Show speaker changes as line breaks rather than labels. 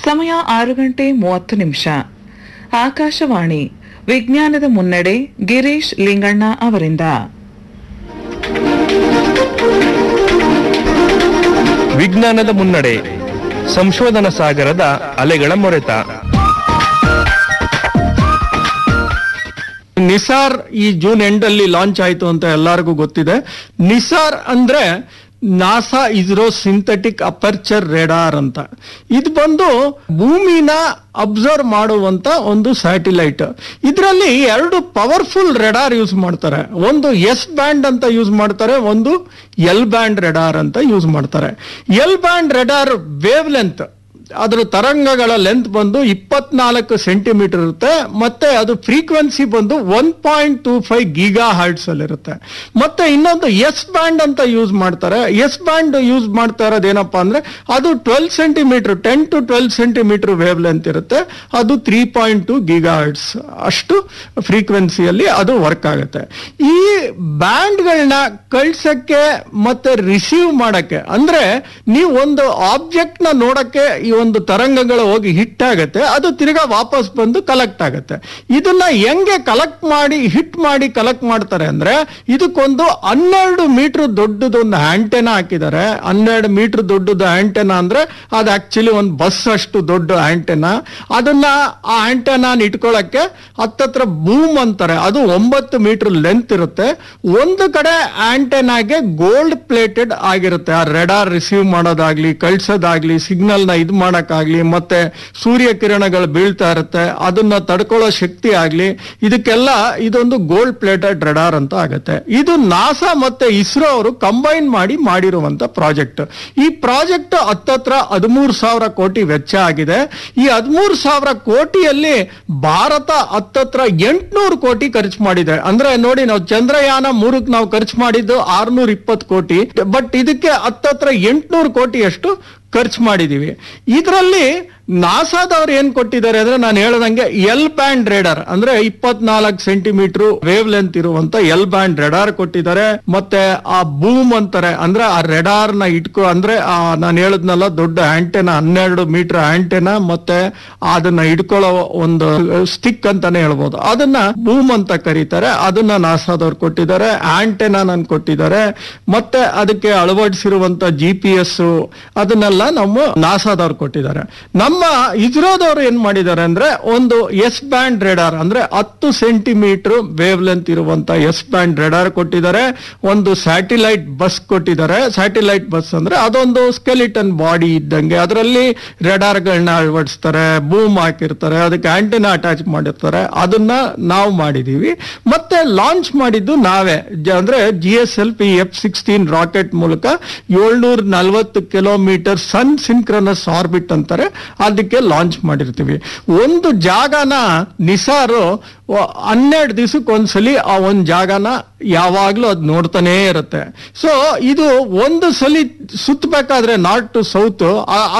ಸಮಯ ಆರು ಗಂಟೆ ಮೂವತ್ತು ನಿಮಿಷ ಆಕಾಶವಾಣಿ ವಿಜ್ಞಾನದ ಮುನ್ನಡೆ ಗಿರೀಶ್ ಲಿಂಗಣ್ಣ ಅವರಿಂದ
ವಿಜ್ಞಾನದ ಮುನ್ನಡೆ ಸಂಶೋಧನಾ ಸಾಗರದ ಅಲೆಗಳ ಮೊರೆತ
ನಿಸಾರ್ ಈ ಜೂನ್ ಎಂಡ್ ಅಲ್ಲಿ ಲಾಂಚ್ ಆಯ್ತು ಅಂತ ಎಲ್ಲರಿಗೂ ಗೊತ್ತಿದೆ ನಿಸಾರ್ ಅಂದ್ರೆ NASA ISRO synthetic aperture radar ಅಂತ ಇದು ಬಂದು ಭೂಮಿನ ಅಬ್ಸರ್ವ್ ಮಾಡುವಂತ ಒಂದು ಸ್ಯಾಟಿಲೈಟ್ ಇದರಲ್ಲಿ ಎರಡು ಪವರ್ಫುಲ್ ರೆಡಾರ್ ಯೂಸ್ ಮಾಡ್ತಾರೆ ಒಂದು ಎಸ್ ಬ್ಯಾಂಡ್ ಅಂತ ಯೂಸ್ ಮಾಡ್ತಾರೆ ಒಂದು ಎಲ್ ಬ್ಯಾಂಡ್ ರೆಡಾರ್ ಅಂತ ಯೂಸ್ ಮಾಡ್ತಾರೆ L band radar wave length ಅದ್ರ ತರಂಗಗಳ ಲೆಂತ್ ಬಂದು ಇಪ್ಪತ್ನಾಲ್ಕು ಸೆಂಟಿಮೀಟರ್ ಇರುತ್ತೆ ಮತ್ತೆ ಅದು ಫ್ರೀಕ್ವೆನ್ಸಿ ಬಂದು one point two five giga hertz ಅಲ್ಲಿ ಇರುತ್ತೆ ಮತ್ತೆ ಇನ್ನೊಂದು ಎಸ್ ಬ್ಯಾಂಡ್ ಅಂತ ಯೂಸ್ ಮಾಡ್ತಾರೆ ಎಸ್ ಬ್ಯಾಂಡ್ ಯೂಸ್ ಮಾಡ್ತಾ ಇರೋದು ಏನಪ್ಪಾ ಅಂದ್ರೆ ಅದು twelve centimetre ten to twelve centimetre wave length ಇರುತ್ತೆ ಅದು three point two giga hertz ಅಷ್ಟು ಫ್ರೀಕ್ವೆನ್ಸಿಯಲ್ಲಿ ಅದು ವರ್ಕ್ ಆಗುತ್ತೆ ಈ ಬ್ಯಾಂಡ್ಗಳನ್ನ ಕಳ್ಸಕ್ಕೆ ಮತ್ತೆ ರಿಸೀವ್ ಮಾಡಕ್ಕೆ ಅಂದ್ರೆ ನೀವು ಒಂದು ಆಬ್ಜೆಕ್ಟ್ ನ ನೋಡಕ್ಕೆ ಈ ಒಂದು ತರಂಗಗಳು ಹೋಗಿ ಹಿಟ್ ಆಗತ್ತೆ ಅದು ತಿರ್ಗಾ ವಾಪಸ್ ಬಂದು ಕಲೆಕ್ಟ್ ಆಗತ್ತೆ ಇದನ್ನ ಹೆಂಗೆ ಕಲೆಕ್ಟ್ ಮಾಡಿ ಹಿಟ್ ಮಾಡಿ ಕಲೆಕ್ಟ್ ಮಾಡ್ತಾರೆ ಅಂದ್ರೆ ಇದಕ್ಕೊಂದು ಹನ್ನೆರಡು ಮೀಟರ್ ದೊಡ್ಡದೊಂದು ಆಂಟೆನಾ ಹಾಕಿದ್ದಾರೆ ಹನ್ನೆರಡು ಮೀಟರ್ ದೊಡ್ಡದು ಆಂಟೆನಾ ಅಂದ್ರೆ ಅದು ಆಕ್ಚುಲಿ ಒಂದು ಬಸ್ ಅಷ್ಟು ದೊಡ್ಡ ಆಂಟೆನಾ ಅದನ್ನ ಆ ಆಂಟೆನಾ ಇಟ್ಕೊಳ್ಳಕ್ಕೆ ಹತ್ತತ್ರ ಬೂಮ್ ಅಂತಾರೆ ಅದು ಒಂಬತ್ತು ಮೀಟರ್ ಲೆಂತ್ ಇರುತ್ತೆ ಒಂದು ಕಡೆ ಆಂಟೆನಾಗೆ ಗೋಲ್ಡ್ ಪ್ಲೇಟೆಡ್ ಆಗಿರುತ್ತೆ ಆ ರೆಡಾರ್ ರಿಸೀವ್ ಮಾಡೋದಾಗ್ಲಿ ಕಳ್ಸೋದಾಗ್ಲಿ ಸಿಗ್ನಲ್ ನ ಇದು ಮಾಡಕ್ಕಾಗ್ಲಿ ಮತ್ತೆ ಸೂರ್ಯ ಕಿರಣಗಳು ಬೀಳ್ತಾ ಇರುತ್ತೆ ಅದನ್ನ ತಡ್ಕೊಳ್ಳೋ ಶಕ್ತಿ ಆಗ್ಲಿ ಇದಕ್ಕೆಲ್ಲ ಇದೊಂದು ಗೋಲ್ಡ್ ಪ್ಲೇಟೆಡ್ ರೆಡಾರ್ ಅಂತ ಆಗತ್ತೆ ಇದು ನಾಸಾ ಮತ್ತೆ ಇಸ್ರೋ ಅವರು ಕಂಬೈನ್ ಮಾಡಿ ಮಾಡಿರುವಂತ ಪ್ರಾಜೆಕ್ಟ್ ಈ ಪ್ರಾಜೆಕ್ಟ್ ಹತ್ತತ್ರ ಹದಿಮೂರು ಸಾವಿರ ಕೋಟಿ ವೆಚ್ಚ ಆಗಿದೆ ಈ ಹದಿಮೂರು ಸಾವಿರ ಕೋಟಿಯಲ್ಲಿ ಭಾರತ ಹತ್ತತ್ರ ಎಂಟ್ನೂರು ಕೋಟಿ ಖರ್ಚು ಮಾಡಿದೆ ಅಂದ್ರೆ ನೋಡಿ ನಾವು ಚಂದ್ರಯಾನ ಮೂರಕ್ಕೆ ನಾವು ಖರ್ಚು ಮಾಡಿದ್ದು ಆರ್ನೂರ ಇಪ್ಪತ್ತು ಕೋಟಿ ಬಟ್ ಇದಕ್ಕೆ ಹತ್ತತ್ರ ಎಂಟ್ನೂರು ಕೋಟಿಯಷ್ಟು ಖರ್ಚು ಮಾಡಿದೀವಿ ಇದರಲ್ಲಿ ನಾಸಾದವ್ರು ಏನ್ ಕೊಟ್ಟಿದ್ದಾರೆ ಅಂದ್ರೆ ನಾನು ಹೇಳ್ದಂಗೆ ಎಲ್ ಬ್ಯಾಂಡ್ ರೇಡಾರ್ ಅಂದ್ರೆ ಇಪ್ಪತ್ನಾಲ್ಕು ಸೆಂಟಿಮೀಟರ್ ವೇವ್ ಲೆಂತ್ ಇರುವಂತ ಎಲ್ ಬ್ಯಾಂಡ್ ರೆಡಾರ್ ಕೊಟ್ಟಿದ್ದಾರೆ ಮತ್ತೆ ಆ ಬೂಮ್ ಅಂತಾರೆ ಅಂದ್ರೆ ಆ ರೆಡಾರ್ ನ ಇಟ್ಕೊ ಅಂದ್ರೆ ಆ ನಾನು ಹೇಳದ್ನಲ್ಲ ದೊಡ್ಡ ಆಂಟೆನಾ ಹನ್ನೆರಡು ಮೀಟರ್ ಆಂಟೆನಾ ಮತ್ತೆ ಅದನ್ನ ಇಟ್ಕೊಳ್ಳೋ ಒಂದು ಸ್ಟಿಕ್ ಅಂತಾನೆ ಹೇಳ್ಬೋದು ಅದನ್ನ ಬೂಮ್ ಅಂತ ಕರೀತಾರೆ ಅದನ್ನ ನಾಸಾದವ್ರು ಕೊಟ್ಟಿದ್ದಾರೆ ಆಂಟೆನಾ ನನ್ ಕೊಟ್ಟಿದ್ದಾರೆ ಮತ್ತೆ ಅದಕ್ಕೆ ಅಳವಡಿಸಿರುವಂತ ಜಿ ಪಿ ಎಸ್ ಅದನ್ನೆಲ್ಲ ನಮ್ಮ ನಾಸಾದವ್ರು ಕೊಟ್ಟಿದ್ದಾರೆ ನಮ್ಮ ಇಸ್ರೋದವ್ರು ಏನ್ ಮಾಡಿದ್ದಾರೆ ಅಂದ್ರೆ ಒಂದು ಎಸ್ ಬ್ಯಾಂಡ್ ರೆಡಾರ್ ಅಂದ್ರೆ ಹತ್ತು ಸೆಂಟಿಮೀಟರ್ ವೇವ್ ಲೆಂತ್ ಇರುವಂತ ಎಸ್ ಬ್ಯಾಂಡ್ ರೆಡಾರ್ ಕೊಟ್ಟಿದ್ದಾರೆ ಒಂದು ಸ್ಯಾಟಿಲೈಟ್ ಬಸ್ ಕೊಟ್ಟಿದ್ದಾರೆ ಸ್ಯಾಟಿಲೈಟ್ ಬಸ್ ಅಂದ್ರೆ ಅದೊಂದು ಸ್ಕೆಲಿಟನ್ ಬಾಡಿ ಇದ್ದಂಗೆ ಅದರಲ್ಲಿ ರೆಡಾರ್ಗಳನ್ನ ಅಳವಡಿಸ್ತಾರೆ ಬೂಮ್ ಹಾಕಿರ್ತಾರೆ ಅದಕ್ಕೆ ಆಂಟಿನಾ ಅಟ್ಯಾಚ್ ಮಾಡಿರ್ತಾರೆ ಅದನ್ನ ನಾವು ಮಾಡಿದೀವಿ ಮತ್ತೆ ಲಾಂಚ್ ಮಾಡಿದ್ದು ನಾವೇ ಜ- ಅಂದ್ರೆ G S L V F sixteen rocket ಮೂಲಕ ಏಳ್ನೂರ ನಲ್ವತ್ತು ಕಿಲೋಮೀಟರ್ ಸನ್ ಸಿನ್ಕ್ರನಸ್ ಆರ್ಬಿಟ್ ಅಂತಾರೆ ಅದಕ್ಕೆ ಲಾಂಚ್ ಮಾಡಿರ್ತೀವಿ ಒಂದು ಜಾಗನ ನಿಸಾರು ವ- ಹನ್ನೆರಡು ದಿವಸಕ್ಕೆ ಒಂದ್ಸಲಿ ಆ ಒಂದು ಜಾಗನ ಯಾವಾಗ್ಲೂ ಅದು ನೋಡ್ತಾನೇ ಇರುತ್ತೆ ಸೊ ಇದು ಒಂದು ಸಲಿ ಸುತ್ತಬೇಕಾದ್ರೆ ನಾರ್ತ್ ಟು ಸೌತ್